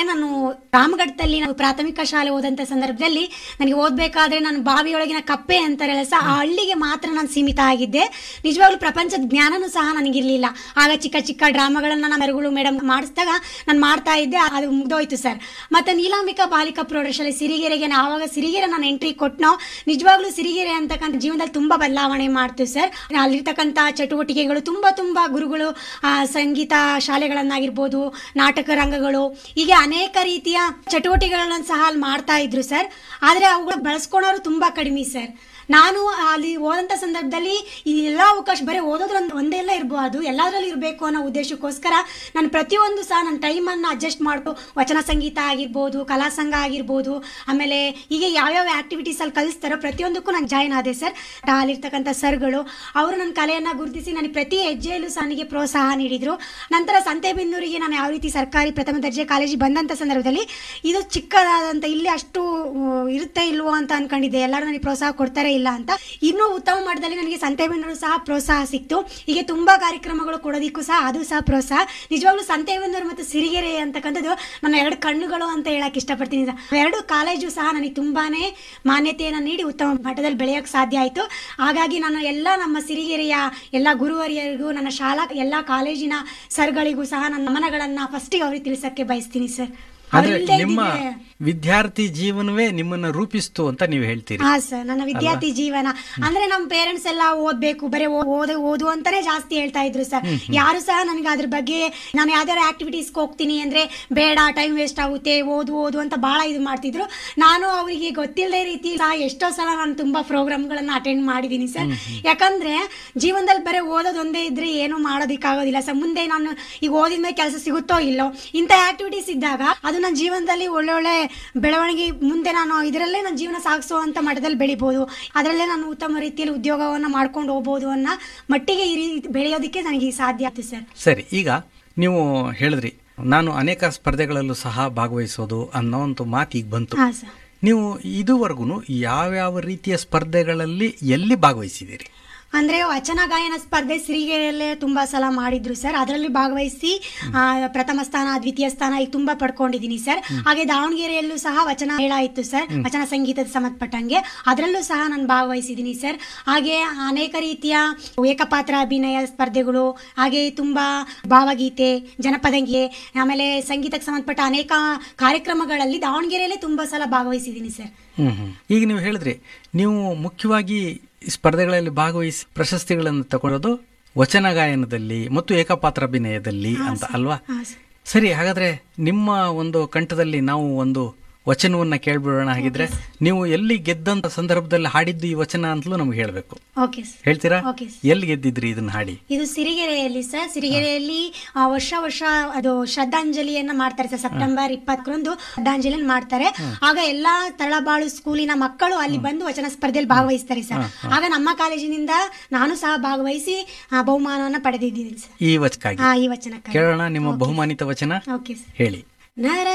ನಾನು ರಾಮಘಟ್ಟದಲ್ಲಿ ನಾನು ಪ್ರಾಥಮಿಕ ಶಾಲೆ ಓದಂತ ಸಂದರ್ಭದಲ್ಲಿ ನನಗೆ ಓದ್ಬೇಕಾದ್ರೆ ನಾನು ಬಾವಿಯೊಳಗಿನ ಕಪ್ಪೆ ಅಂತಾರಲ್ಲ ಸಹ ಆ ಹಳ್ಳಿಗೆ ಮಾತ್ರ ನಾನು ಸೀಮಿತ ಆಗಿದ್ದೆ ನಿಜವಾಗ್ಲೂ ಪ್ರಪಂಚದ ಜ್ಞಾನನೂ ಸಹ ನನಗಿರ್ಲಿಲ್ಲ ಆಗ ಚಿಕ್ಕ ಚಿಕ್ಕ ಡ್ರಾಮಾಗಳನ್ನ ನಮ್ಮ ಮರುಗಳು ಮೇಡಮ್ ಮಾಡಿಸಿದಾಗ ನಾನು ಮಾಡ್ತಾ ಇದ್ದೆ ಅದು ಮುಗ್ದೋಯ್ತು ಸರ್ ಮತ್ತೆ ನೀಲಾಂಬಿಕಾ ಬಾಲಿಕಾ ಪ್ರೌಢಶಾಲೆ ಸಿರಿಗೆರೆಗೆ ನಾನು ಆವಾಗ ಸಿರಿಗೆರೆ ನಾನು ಎಂಟ್ರಿ ಕೊಟ್ಟನೋ ನಿಜವಾಗ್ಲೂ ಸಿರಿಗೆರೆ ಅಂತಕ್ಕಂಥ ಜೀವನದಲ್ಲಿ ತುಂಬಾ ಬದಲಾವಣೆ ಮಾಡ್ತು ಸರ್ ಅಲ್ಲಿರ್ತಕ್ಕಂಥ ಚಟುವಟಿಕೆಗಳು ತುಂಬಾ ತುಂಬಾ ಗುರುಗಳು ಆ, ಸಂಗೀತ ಶಾಲೆಗಳನ್ನಾಗಿರ್ಬೋದು ನಾಟಕ ರಂಗಗಳು ಹೀಗೆ ಅನೇಕ ರೀತಿಯ ಚಟುವಟಿಕೆಗಳನ್ನ ಸಹ ಅಲ್ಲಿ ಮಾಡ್ತಾ ಇದ್ರು ಸರ್ ಆದ್ರೆ ಅವುಗಳು ಬಳಸ್ಕೊಳೋರು ತುಂಬಾ ಕಡಿಮೆ ಸರ್ ನಾನು ಅಲ್ಲಿ ಓದಂತ ಸಂದರ್ಭದಲ್ಲಿ ಈ ಎಲ್ಲ ಅವಕಾಶ ಬರೀ ಓದೋದ್ರಲ್ಲಿ ಒಂದೇ ಎಲ್ಲ ಇರಬಹುದು ಎಲ್ಲದರಲ್ಲೂ ಇರಬೇಕು ಅನ್ನೋ ಉದ್ದೇಶಕ್ಕೋಸ್ಕರ ನಾನು ಪ್ರತಿಯೊಂದು ಸಹ ನನ್ನ ಟೈಮನ್ನು ಅಡ್ಜಸ್ಟ್ ಮಾಡ್ಕೊ ವಚನ ಸಂಗೀತ ಆಗಿರ್ಬೋದು ಕಲಾ ಸಂಘ ಆಗಿರ್ಬೋದು ಆಮೇಲೆ ಹೀಗೆ ಯಾವ್ಯಾವ ಆಕ್ಟಿವಿಟೀಸ್ ಅಲ್ಲಿ ಕಲಿಸ್ತಾರೋ ಪ್ರತಿಯೊಂದಕ್ಕೂ ನಾನು ಜಾಯ್ನ್ ಆದೆ ಸರ್ ಅಲ್ಲಿರ್ತಕ್ಕಂಥ ಸರ್ಗಳು ಅವರು ನನ್ನ ಕಲೆಯನ್ನು ಗುರುತಿಸಿ ನನಗೆ ಪ್ರತಿ ಹೆಜ್ಜೆಯಲ್ಲೂ ಸಹ ನನಗೆ ಪ್ರೋತ್ಸಾಹ ನೀಡಿದರು ನಂತರ ಸಂತೆಬೆನ್ನೂರಿಗೆ ನಾನು ಯಾವ ರೀತಿ ಸರ್ಕಾರಿ ಪ್ರಥಮ ದರ್ಜೆ ಕಾಲೇಜಿಗೆ ಬಂದಂಥ ಸಂದರ್ಭದಲ್ಲಿ ಇದು ಚಿಕ್ಕದಾದಂಥ ಇಲ್ಲಿ ಅಷ್ಟು ಆ, ಇರುತ್ತೆ ಇಲ್ವೋ ಅಂತ ಅನ್ಕೊಂಡಿದ್ದೆ ಎಲ್ಲರೂ ನನಗೆ ಪ್ರೋತ್ಸಾಹ ಕೊಡ್ತಾರೆ ಇಲ್ಲ ಅಂತ ಇನ್ನೂ ಉತ್ತಮ ಮಟ್ಟದಲ್ಲಿ ನನಗೆ ಸಂತೆಬೆನ್ನೂರು ಸಹ ಪ್ರೋತ್ಸಾಹ ಸಿಕ್ತು ಹೀಗೆ ತುಂಬಾ ಕಾರ್ಯಕ್ರಮಗಳು ಕೊಡೋದಿಕ್ಕೂ ಸಹ ಅದು ಸಹ ಪ್ರೋತ್ಸಾಹ ನಿಜವಾಗ್ಲೂ ಸಂತೆಬೆನ್ನೂರು ಮತ್ತು ಸಿರಿಗೆರೆ ಅಂತಕ್ಕಂಥದ್ದು ನನ್ನ ಎರಡು ಕಣ್ಣುಗಳು ಅಂತ ಹೇಳಕ್ ಇಷ್ಟಪಡ್ತೀನಿ ಎರಡು ಕಾಲೇಜು ಸಹ ನನಗೆ ತುಂಬಾನೇ ಮಾನ್ಯತೆಯನ್ನು ನೀಡಿ ಉತ್ತಮ ಮಟ್ಟದಲ್ಲಿ ಬೆಳೆಯೋಕೆ ಸಾಧ್ಯ ಆಯಿತು ಹಾಗಾಗಿ ನಾನು ಎಲ್ಲ ನಮ್ಮ ಸಿರಿಗೆರೆಯ ಎಲ್ಲ ಗುರುವರಿಯರಿಗೂ ನನ್ನ ಶಾಲಾ ಎಲ್ಲ ಕಾಲೇಜಿನ ಸರ್ಗಳಿಗೂ ಸಹ ನನ್ನ ನಮನಗಳನ್ನ ಫಸ್ಟಿಗೆ ಅವ್ರಿಗೆ ತಿಳಿಸಕ್ಕೆ ಬಯಸ್ತೀನಿ ಸರ್ ಆದ್ರೆ ಅವ್ರಿಲ್ದೇ ನಿಮ್ಮ ಇದ್ದಿದ್ರೆ- ವಿದ್ಯಾರ್ಥಿ ಜೀವನವೇ ನಿಮ್ಮನ್ನ ರೂಪಿಸ್ತು ಅಂತ ನೀವು ಹೇಳ್ತೀರಿ ಹಾ ಸರ್ ನನ್ನ ವಿದ್ಯಾರ್ಥಿ ಜೀವನ ಅಂದ್ರೆ ನಮ್ಮ ಪೇರೆಂಟ್ಸ್ ಎಲ್ಲ ಓದ್ಬೇಕು ಬರೀ ಓ- ಓದು ಓದು ಅಂತಾನೆ ಜಾಸ್ತಿ ಹೇಳ್ತಾ ಇದ್ರು ಸರ್ ಯಾರು ಸಹ ನನಗೆ ಅದ್ರ ಬಗ್ಗೆ ನಾನು ಯಾವ್ದಾರ ಆಕ್ಟಿವಿಟೀಸ್ ಹೋಗ್ತೀನಿ ಅಂದ್ರೆ ಬೇಡ ಟೈಮ್ ವೇಸ್ಟ್ ಆಗುತ್ತೆ ಓದು ಓದು ಅಂತ ಬಹಳ ಇದು ಮಾಡ್ತಿದ್ರು ನಾನು ಅವರಿಗೆ ಗೊತ್ತಿಲ್ಲದೆ ರೀತಿ ಸಹ ಎಷ್ಟೋ ಸಲ ನಾನು ತುಂಬಾ ಪ್ರೋಗ್ರಾಮ್ಗಳನ್ನ ಅಟೆಂಡ್ ಮಾಡಿದ್ದೀನಿ ಸರ್ ಯಾಕಂದ್ರೆ ಜೀವನದಲ್ಲಿ ಬರೀ ಓದೋದು ಒಂದೇ ಇದ್ರೆ ಏನು ಮಾಡೋದಕ್ಕಾಗೋದಿಲ್ಲ ಸರ್ ಮುಂದೆ ನಾನು ಈಗ ಓದಿದ ಮೇಲೆ ಕೆಲಸ ಸಿಗುತ್ತೋ ಇಲ್ಲೋ ಇಂಥ ಆಕ್ಟಿವಿಟೀಸ್ ಇದ್ದಾಗ ಅದು ನನ್ನ ಜೀವನದಲ್ಲಿ ಒಳ್ಳೊಳ್ಳೆ ಬೆಳವಣಿಗೆ ಮುಂದೆ ನಾನು ಇದರಲ್ಲೇ ನನ್ನ ಜೀವನ ಸಾಗಿಸುವಂತ ಮಟ್ಟದಲ್ಲಿ ಬೆಳಿಬೋದು ಅದರಲ್ಲೇ ನಾನು ಉತ್ತಮ ರೀತಿಯಲ್ಲಿ ಉದ್ಯೋಗವನ್ನು ಮಾಡ್ಕೊಂಡು ಹೋಗ್ಬೋದು ಅನ್ನೋ ಮಟ್ಟಿಗೆ ಈ ರೀತಿ ಬೆಳೆಯೋದಕ್ಕೆ ನನಗೆ ಸಾಧ್ಯ ಆಯ್ತು ಸರ್ ಸರಿ ಈಗ ನೀವು ಹೇಳಿದ್ರಿ ನಾನು ಅನೇಕ ಸ್ಪರ್ಧೆಗಳಲ್ಲೂ ಸಹ ಭಾಗವಹಿಸೋದು ಅನ್ನೋ ಒಂದು ಮಾತು ಈಗ ಬಂತು ಹಾ ಸರ್ ನೀವು ಇದುವರೆಗೂ ಯಾವ್ಯಾವ ರೀತಿಯ ಸ್ಪರ್ಧೆಗಳಲ್ಲಿ ಎಲ್ಲಿ ಭಾಗವಹಿಸಿದ್ದೀರಿ ಅಂದ್ರೆ ವಚನ ಗಾಯನ ಸ್ಪರ್ಧೆ ಸಿರಿಗೆರೆಯಲ್ಲೇ ತುಂಬಾ ಸಲ ಮಾಡಿದ್ರು ಸರ್ ಅದರಲ್ಲಿ ಭಾಗವಹಿಸಿ ಆ, ಪ್ರಥಮ ಸ್ಥಾನ ದ್ವಿತೀಯ ಸ್ಥಾನ ಈಗ ತುಂಬಾ ಪಡ್ಕೊಂಡಿದ್ದೀನಿ ಸರ್ ಹಾಗೆ ದಾವಣಗೆರೆಯಲ್ಲೂ ಸಹ ವಚನ ಹೇಳ ಇತ್ತು ಸರ್ ವಚನ ಸಂಗೀತದ ಸಂಬಂಧಪಟ್ಟಂಗೆ ಅದರಲ್ಲೂ ಸಹ ನಾನು ಭಾಗವಹಿಸಿದ್ದೀನಿ ಸರ್ ಹಾಗೆ ಅನೇಕ ರೀತಿಯ ಏಕಪಾತ್ರ ಅಭಿನಯ ಸ್ಪರ್ಧೆಗಳು ಹಾಗೆ ತುಂಬಾ ಭಾವಗೀತೆ ಜನಪದಂಗೆ ಆಮೇಲೆ ಸಂಗೀತಕ್ಕೆ ಸಂಬಂಧಪಟ್ಟ ಅನೇಕ ಕಾರ್ಯಕ್ರಮಗಳಲ್ಲಿ ದಾವಣಗೆರೆಯಲ್ಲೇ ತುಂಬಾ ಸಲ ಭಾಗವಹಿಸಿದ್ದೀನಿ ಸರ್ ಹ್ಮ್ ಹ್ಮ್. ಈಗ ನೀವು ಹೇಳಿದ್ರಿ ನೀವು ಮುಖ್ಯವಾಗಿ ಈ ಸ್ಪರ್ಧೆಗಳಲ್ಲಿ ಭಾಗವಹಿಸಿ ಪ್ರಶಸ್ತಿಗಳನ್ನು ತಗೊಳ್ಳೋದು ವಚನ ಗಾಯನದಲ್ಲಿ ಮತ್ತು ಏಕಪಾತ್ರ ಅಭಿನಯದಲ್ಲಿ ಅಂತ ಅಲ್ವಾ ಹಾ ಸರ್ ಸರಿ ಹಾಗಾದ್ರೆ ನಿಮ್ಮ ಒಂದು ಕಂಠದಲ್ಲಿ ನಾವು ಒಂದು ವಚನವನ್ನ ಕೇಳ್ಬಿಡೋಣ ಹಾಗಿದ್ರೆ ನೀವು ಎಲ್ಲಿ ಗೆದ್ದಂತ ಸಂದರ್ಭದಲ್ಲಿ ಹಾಡಿದ್ದು ಈ ವಚನ ಅಂತಲೂ ನಮ್ಗೆ ಹೇಳ್ಬೇಕು ಓಕೆ ಸರ್ ಹೇಳ್ತೀರಾ ಓಕೆ ಸರ್ ಎಲ್ಲಿ ಗೆದ್ದಿದ್ರಿ ಇದನ್ನ ಹಾಡಿ ಇದು ಸಿರಿಗೆರೆಯಲ್ಲಿ ಸರ್ ಸಿರಿಗೆರೆಯಲ್ಲಿ ಆ, ವರ್ಷ ವರ್ಷ ಅದು ಶ್ರದ್ಧಾಂಜಲಿಯನ್ನ ಮಾಡ್ತಾರೆ ಸರ್ ಸೆಪ್ಟೆಂಬರ್ ಇಪ್ಪತ್ತರಂದು ಶ್ರದ್ಧಾಂಜಲಿಯನ್ನು ಮಾಡ್ತಾರೆ ಆಗ ಎಲ್ಲಾ ತಳಬಾಳು ಸ್ಕೂಲಿನ ಮಕ್ಕಳು ಅಲ್ಲಿ ಬಂದು ವಚನ ಸ್ಪರ್ಧೆಯಲ್ಲಿ ಭಾಗವಹಿಸ್ತಾರೆ ಸರ್ ಆಗ ನಮ್ಮ ಕಾಲೇಜಿನಿಂದ ನಾನು ಸಹ ಭಾಗವಹಿಸಿ ಆ, ಬಹುಮಾನವನ್ನ ಪಡೆದಿದ್ದೀನಿ ಸರ್ ಈ ವಚಕ್ಕಾಗಿ ಆ ಈ ವಚನಕ್ಕಾಗಿ ಕೇಳೋಣ ನಿಮ್ಮ ಬಹುಮಾನಿತ ವಚನ ಓಕೆ ಸರ್ ಹೇಳಿ ನರ